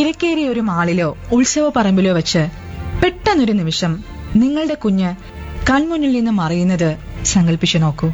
തിരക്കേറിയ ഒരു മാളിലോ ഉത്സവ പറമ്പിലോ വെച്ച് പെട്ടെന്നൊരു നിമിഷം നിങ്ങളുടെ കുഞ്ഞ് കൺമുന്നിൽ നിന്ന് മറയുന്നത് സങ്കല്പിച്ചു നോക്കൂ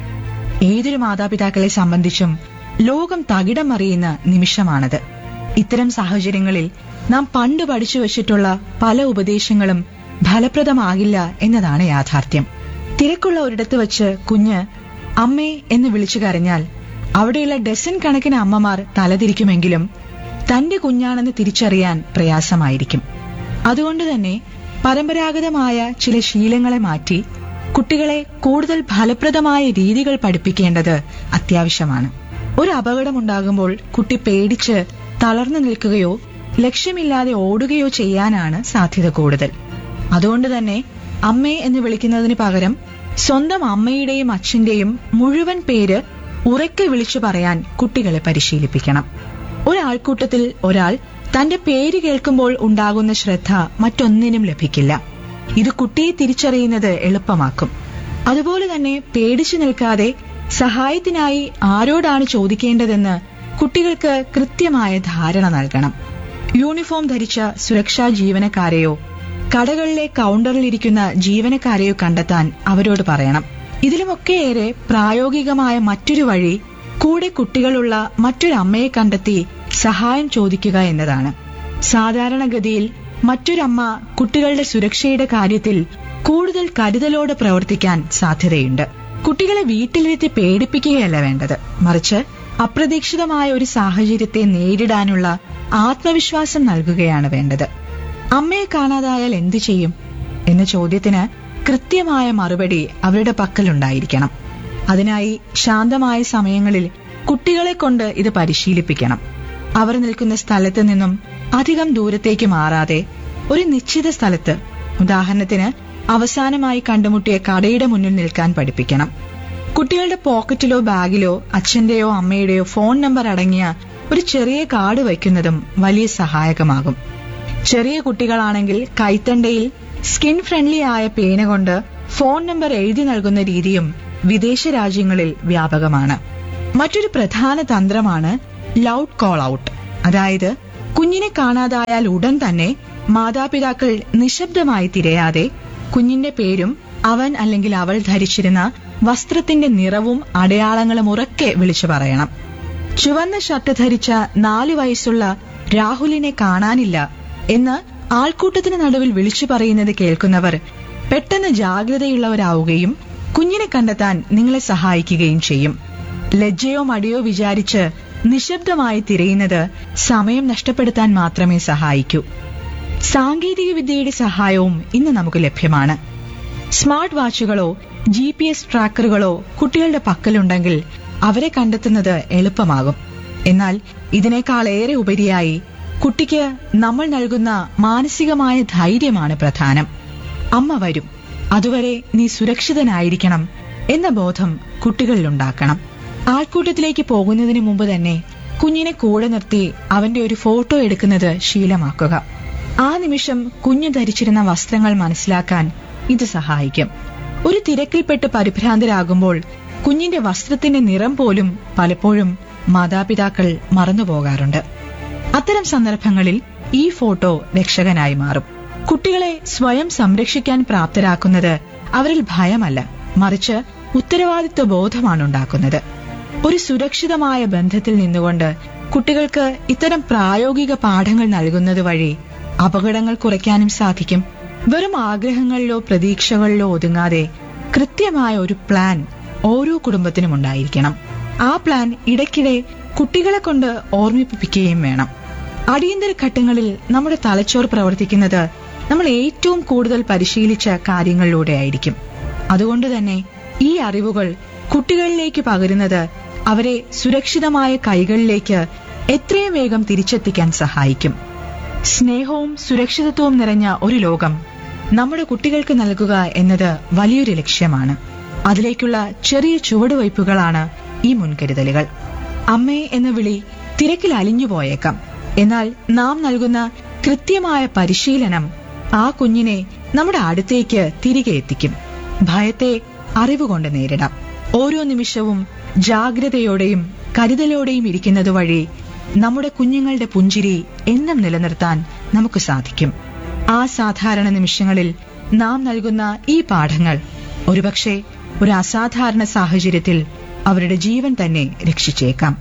ഏതൊരു മാതാപിതാക്കളെ സംബന്ധിച്ചും ലോകം തകിടം മറിയുന്ന നിമിഷമാണത് ഇത്തരം സാഹചര്യങ്ങളിൽ നാം പണ്ട് പഠിച്ചു വച്ചിട്ടുള്ള പല ഉപദേശങ്ങളും ഫലപ്രദമാകില്ല എന്നതാണ് യാഥാർത്ഥ്യം തിരക്കുള്ള ഒരിടത്ത് വെച്ച് കുഞ്ഞ് അമ്മേ എന്ന് വിളിച്ചു കരഞ്ഞാൽ അവിടെയുള്ള ഡസൻ കണക്കിന് അമ്മമാർ തലതിരിക്കുമെങ്കിലും തന്റെ കുഞ്ഞാണെന്ന് തിരിച്ചറിയാൻ പ്രയാസമായിരിക്കും അതുകൊണ്ട് തന്നെ പരമ്പരാഗതമായ ചില ശീലങ്ങളെ മാറ്റി കുട്ടികളെ കൂടുതൽ ഫലപ്രദമായ രീതികൾ പഠിപ്പിക്കേണ്ടത് അത്യാവശ്യമാണ് ഒരു അപകടമുണ്ടാകുമ്പോൾ കുട്ടി പേടിച്ച് തളർന്നു നിൽക്കുകയോ ലക്ഷ്യമില്ലാതെ ഓടുകയോ ചെയ്യാനാണ് സാധ്യത കൂടുതൽ അതുകൊണ്ട് തന്നെ അമ്മേ എന്ന് വിളിക്കുന്നതിന് പകരം സ്വന്തം അമ്മയുടെയും അച്ഛന്റെയും മുഴുവൻ പേര് ഉറക്കെ വിളിച്ചു പറയാൻ കുട്ടികളെ പരിശീലിപ്പിക്കണം ഒരാൾക്കൂട്ടത്തിൽ ഒരാൾ തന്റെ പേര് കേൾക്കുമ്പോൾ ഉണ്ടാകുന്ന ശ്രദ്ധ മറ്റൊന്നിനും ലഭിക്കില്ല ഇത് കുട്ടിയെ തിരിച്ചറിയുന്നത് എളുപ്പമാക്കും അതുപോലെ തന്നെ പേടിച്ചു നിൽക്കാതെ സഹായത്തിനായി ആരോടാണ് ചോദിക്കേണ്ടതെന്ന് കുട്ടികൾക്ക് കൃത്യമായ ധാരണ നൽകണം യൂണിഫോം ധരിച്ച സുരക്ഷാ ജീവനക്കാരെയോ കടകളിലെ കൗണ്ടറിലിരിക്കുന്ന ജീവനക്കാരെയോ കണ്ടെത്താൻ അവരോട് പറയണം ഇതിലുമൊക്കെയേറെ പ്രായോഗികമായ മറ്റൊരു വഴി കൂടെ കുട്ടികളുള്ള മറ്റൊരു അമ്മയെ കണ്ടെത്തി സഹായം ചോദിക്കുക എന്നതാണ് സാധാരണഗതിയിൽ മറ്റൊരമ്മ കുട്ടികളുടെ സുരക്ഷയുടെ കാര്യത്തിൽ കൂടുതൽ കരുതലോടെ പ്രവർത്തിക്കാൻ സാധ്യതയുണ്ട് കുട്ടികളെ വീട്ടിലിരുത്തി പേടിപ്പിക്കുകയല്ല വേണ്ടത് മറിച്ച് അപ്രതീക്ഷിതമായ ഒരു സാഹചര്യത്തെ നേരിടാനുള്ള ആത്മവിശ്വാസം നൽകുകയാണ് വേണ്ടത് അമ്മയെ കാണാതായാൽ എന്തു ചെയ്യും എന്ന ചോദ്യത്തിന് കൃത്യമായ മറുപടി അവരുടെ പക്കലുണ്ടായിരിക്കണം അതിനായി ശാന്തമായ സമയങ്ങളിൽ കുട്ടികളെ കൊണ്ട് ഇത് പരിശീലിപ്പിക്കണം അവർ നിൽക്കുന്ന സ്ഥലത്ത് നിന്നും അധികം ദൂരത്തേക്ക് മാറാതെ ഒരു നിശ്ചിത സ്ഥലത്ത് ഉദാഹരണത്തിന് അവസാനമായി കണ്ടുമുട്ടിയ കടയുടെ മുന്നിൽ നിൽക്കാൻ പഠിപ്പിക്കണം കുട്ടികളുടെ പോക്കറ്റിലോ ബാഗിലോ അച്ഛന്റെയോ അമ്മയുടെയോ ഫോൺ നമ്പർ അടങ്ങിയ ഒരു ചെറിയ കാർഡ് വയ്ക്കുന്നതും വലിയ സഹായകമാകും ചെറിയ കുട്ടികളാണെങ്കിൽ കൈത്തണ്ടയിൽ സ്കിൻ ഫ്രണ്ട്ലി ആയ പേന കൊണ്ട് ഫോൺ നമ്പർ എഴുതി നൽകുന്ന രീതിയും വിദേശ രാജ്യങ്ങളിൽ വ്യാപകമാണ് മറ്റൊരു പ്രധാന തന്ത്രമാണ് ലൗഡ് കോൾ ഔട്ട് അതായത് കുഞ്ഞിനെ കാണാതായാൽ ഉടൻ തന്നെ മാതാപിതാക്കൾ നിശബ്ദമായി തിരയാതെ കുഞ്ഞിന്റെ പേരും അവൻ അല്ലെങ്കിൽ അവൾ ധരിച്ചിരുന്ന വസ്ത്രത്തിന്റെ നിറവും അടയാളങ്ങളും ഉറക്കെ വിളിച്ചു പറയണം ചുവന്ന ഷർട്ട് ധരിച്ച നാലു വയസ്സുള്ള രാഹുലിനെ കാണാനില്ല എന്ന് ആൾക്കൂട്ടത്തിന് നടുവിൽ വിളിച്ചു പറയുന്നത് കേൾക്കുന്നവർ പെട്ടെന്ന് ജാഗ്രതയുള്ളവരാവുകയും കുഞ്ഞിനെ കണ്ടെത്താൻ നിങ്ങളെ സഹായിക്കുകയും ചെയ്യും ലജ്ജയോ മടിയോ വിചാരിച്ച് നിശബ്ദമായി തിരയുന്നത് സമയം നഷ്ടപ്പെടുത്താൻ മാത്രമേ സഹായിക്കൂ സാങ്കേതിക വിദ്യയുടെ സഹായവും ഇന്ന് നമുക്ക് ലഭ്യമാണ് സ്മാർട്ട് വാച്ചുകളോ ജി പി എസ് ട്രാക്കറുകളോ കുട്ടികളുടെ പക്കലുണ്ടെങ്കിൽ അവരെ കണ്ടെത്തുന്നത് എളുപ്പമാകും എന്നാൽ ഇതിനേക്കാൾ ഏറെ ഉപരിയായി കുട്ടിക്ക് നമ്മൾ നൽകുന്ന മാനസികമായ ധൈര്യമാണ് പ്രധാനം അമ്മ വരും അതുവരെ നീ സുരക്ഷിതനായിരിക്കണം എന്ന ബോധം കുട്ടികളിലുണ്ടാക്കണം ആൾക്കൂട്ടത്തിലേക്ക് പോകുന്നതിന് മുമ്പ് തന്നെ കുഞ്ഞിനെ കൂടെ നിർത്തി അവന്റെ ഒരു ഫോട്ടോ എടുക്കുന്നത് ശീലമാക്കുക ആ നിമിഷം കുഞ്ഞു ധരിച്ചിരുന്ന വസ്ത്രങ്ങൾ മനസ്സിലാക്കാൻ ഇത് സഹായിക്കും ഒരു തിരക്കിൽപ്പെട്ട് പരിഭ്രാന്തരാകുമ്പോൾ കുഞ്ഞിന്റെ വസ്ത്രത്തിന്റെ നിറം പോലും പലപ്പോഴും മാതാപിതാക്കൾ മറന്നുപോകാറുണ്ട് അത്തരം സന്ദർഭങ്ങളിൽ ഈ ഫോട്ടോ രക്ഷകനായി മാറും കുട്ടികളെ സ്വയം സംരക്ഷിക്കാൻ പ്രാപ്തരാക്കുന്നത് അവരിൽ ഭയമല്ല മറിച്ച് ഉത്തരവാദിത്വ ബോധമാണ് ഉണ്ടാക്കുന്നത് ഒരു സുരക്ഷിതമായ ബന്ധത്തിൽ നിന്നുകൊണ്ട് കുട്ടികൾക്ക് ഇത്തരം പ്രായോഗിക പാഠങ്ങൾ നൽകുന്നത് വഴി അപകടങ്ങൾ കുറയ്ക്കാനും സാധിക്കും വെറും ആഗ്രഹങ്ങളിലോ പ്രതീക്ഷകളിലോ ഒതുങ്ങാതെ കൃത്യമായ ഒരു പ്ലാൻ ഓരോ കുടുംബത്തിനും ഉണ്ടായിരിക്കണം ആ പ്ലാൻ ഇടയ്ക്കിടെ കുട്ടികളെ കൊണ്ട് ഓർമ്മിപ്പിക്കുകയും വേണം അടിയന്തര ഘട്ടങ്ങളിൽ നമ്മുടെ തലച്ചോർ പ്രവർത്തിക്കുന്നത് നമ്മൾ ഏറ്റവും കൂടുതൽ പരിശീലിച്ച കാര്യങ്ങളിലൂടെ ആയിരിക്കും അതുകൊണ്ട് തന്നെ ഈ അറിവുകൾ കുട്ടികളിലേക്ക് പകരുന്നത് അവരെ സുരക്ഷിതമായ കൈകളിലേക്ക് എത്രയും വേഗം തിരിച്ചെത്തിക്കാൻ സഹായിക്കും സ്നേഹവും സുരക്ഷിതത്വവും നിറഞ്ഞ ഒരു ലോകം നമ്മുടെ കുട്ടികൾക്ക് നൽകുക എന്നത് വലിയൊരു ലക്ഷ്യമാണ് അതിലേക്കുള്ള ചെറിയ ചുവടുവയ്പ്പുകളാണ് ഈ മുൻകരുതലുകൾ അമ്മേ എന്ന വിളി തിരക്കിൽ അലിഞ്ഞു പോയേക്കാം എന്നാൽ നാം നൽകുന്ന കൃത്യമായ പരിശീലനം ആ കുഞ്ഞിനെ നമ്മുടെ അടുത്തേക്ക് തിരികെ എത്തിക്കും ഭയത്തെ അറിവുകൊണ്ട് നേരിടാം ഓരോ നിമിഷവും ജാഗ്രതയോടെയും കരുതലോടെയും ഇരിക്കുന്നത് വഴി നമ്മുടെ കുഞ്ഞുങ്ങളുടെ പുഞ്ചിരി എന്നും നിലനിർത്താൻ നമുക്ക് സാധിക്കും ആ സാധാരണ നിമിഷങ്ങളിൽ നാം നൽകുന്ന ഈ പാഠങ്ങൾ ഒരുപക്ഷെ ഒരു അസാധാരണ സാഹചര്യത്തിൽ അവരുടെ ജീവൻ തന്നെ രക്ഷിച്ചേക്കാം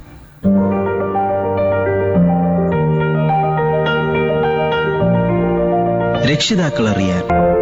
രക്ഷിതാക്കൾ അറിയാൻ